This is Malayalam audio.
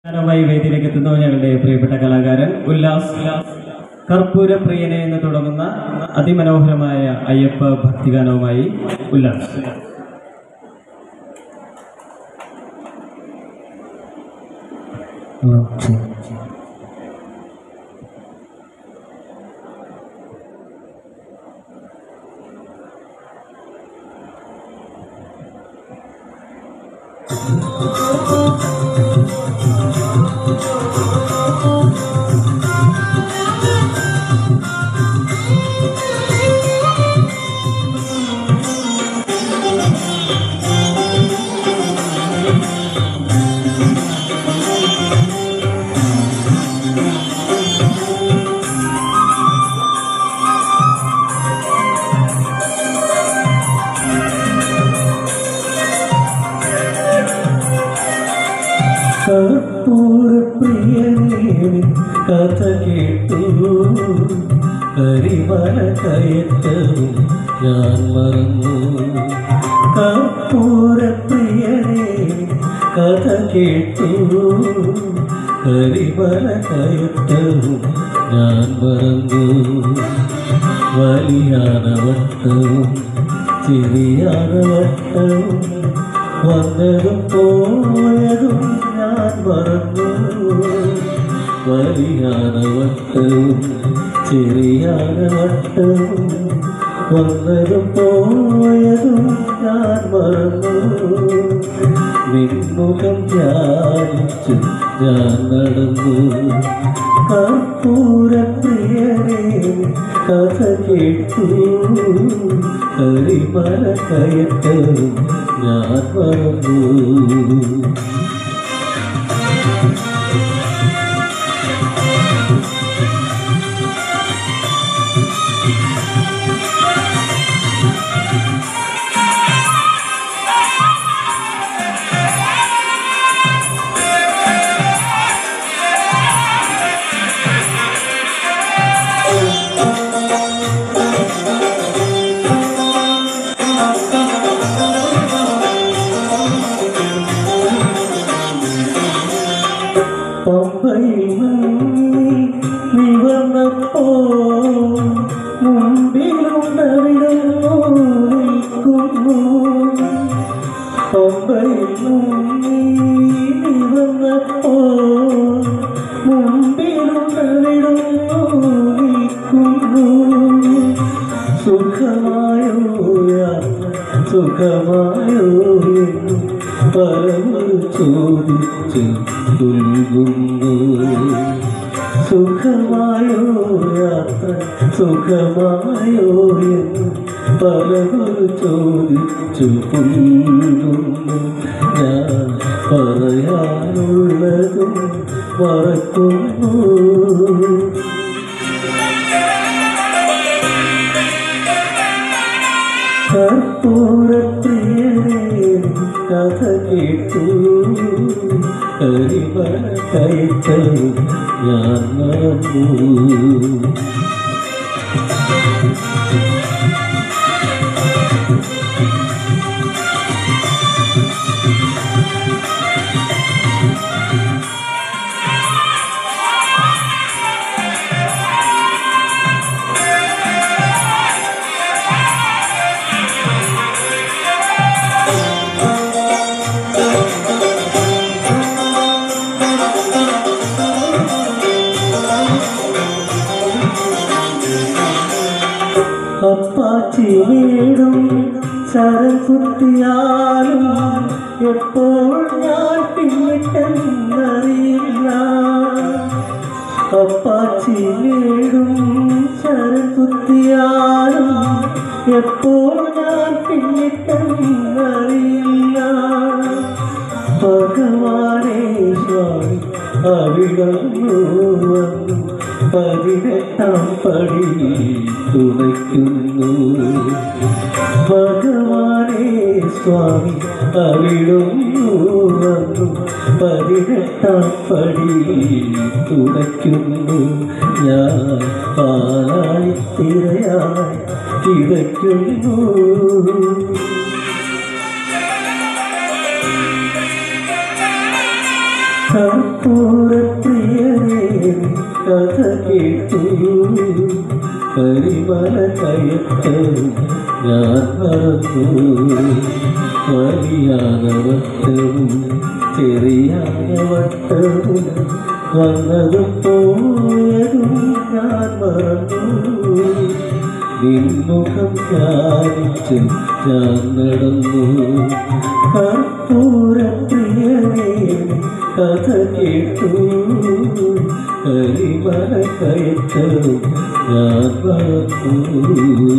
ഗാനവുമായി വേദിയിലേക്ക് എത്തുന്നു ഞങ്ങളുടെ പ്രിയപ്പെട്ട കലാകാരൻ ഉല്ലാസ് കർപ്പൂര പ്രിയനെ എന്ന് തുടങ്ങുന്ന അതിമനോഹരമായ അയ്യപ്പ ഭക്തിഗാനവുമായി ഉല്ലാസ് കർപ്പൂരപ്രിയനേ കഥ കേട്ടു കരിമല കയറ്റവും ഞാൻ മറന്നു കർപ്പൂരപ്രിയനേ കഥ കേട്ടു കരിമല കയറ്റവും ഞാൻ മറന്നു വലിയാനവട്ടവും ചിരിയാനവട്ടവും വന്നതും പോയതും ഞാൻ മറന്നു വലിയാനവട്ടവും ചെറിയാനവട്ടവും വന്നതും പോയതും ഞാൻ മറന്നു നിൻമുഖം ധ്യാനിച്ചു ഞാൻ നടന്നു കർപ്പൂരപ്രിയനേ കഥ കേട്ടു കരിമല കയറ്റവും ഞാൻ മറന്നു പമ്പയിൽ നീ വന്നപ്പോ മുമ്പിലുണ്ടവിടുന്നു നിൽക്കുന്നു പമ്പയിൽ നീ വന്നപ്പോ മുമ്പിലുണ്ടവിടുന്നു നിൽക്കുന്നു സുഖമായോ യാത്ര സുഖമായോ എന്നും പരമൊരു ചോദിച്ചു തുൽകുന്നു സുഖമായോ യാത്ര സുഖമായോ എന്നും പലതൊരു ചോദിച്ചു പുൽകുന്നു ഞാൻ പറയാനുള്ളതും മറക്കുന്നു കർപ്പൂരപ്രിയനേ കഥ കേട്ടു കരിമല കയറ്റവും ഞാൻ മറന്നു അപ്പാച്ചി വീടും ശരക്കുത്തിയാലും എപ്പോൾ ഞാൻ പിന്നിട്ടെന്നറിയില്ല അപ്പാച്ചി വീടും ശരക്കുത്തിയാലും എപ്പോൾ ഞാൻ പിന്നിട്ടെന്നറിയില്ല ഭഗവാനേ സ്വാമി അവിടന്നു വന്നു പതിനെട്ടാം പടി തുണയ്ക്കുന്നു ഭഗവാനേ സ്വാമി അവിടന്നു വന്നു പതിനെട്ടാം പടി തുണയ്ക്കുന്നു ഞാൻ പാലായി തിരയായി കിടക്കുന്നു കർപ്പൂരപ്രിയനേ കഥ കേട്ടു കരിമല കയറ്റവും ഞാൻ മറന്നു വലിയാനവട്ടവും ചെറിയാനവട്ടവും വന്നതും പോയതും ഞാൻ മറന്നു നിൻമുഖം ധ്യാനിച്ച് ഞാൻ നടന്നു കർപ്പൂരപ്രിയനേ കഥ കേട്ടു കരിമല കയറ്റവും ഞാൻ മറന്നു